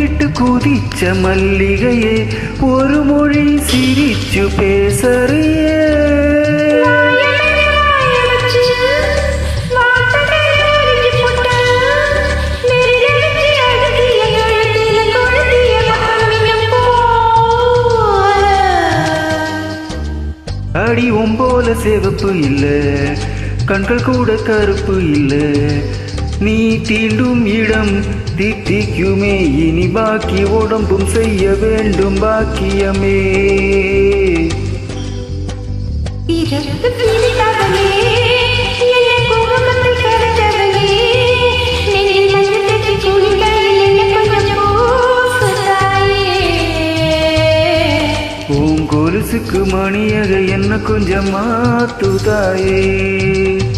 விட்டு குதிச்ச மல்லிகையே ஒரு மொழி சிரிச்சு பேசறியே அடி ஒம்போல சிவப்பு இல்ல கண்கள் கூட கருப்பு இல்ல நீ தீண்டும் இடம் தித்திக்குமே இனி பாக்கி உடம்பும் செய்ய வேண்டும் பாக்கியமே உன் கொலுசுக்கு மணியக என்ன கொஞ்சம் மாத்துதாயே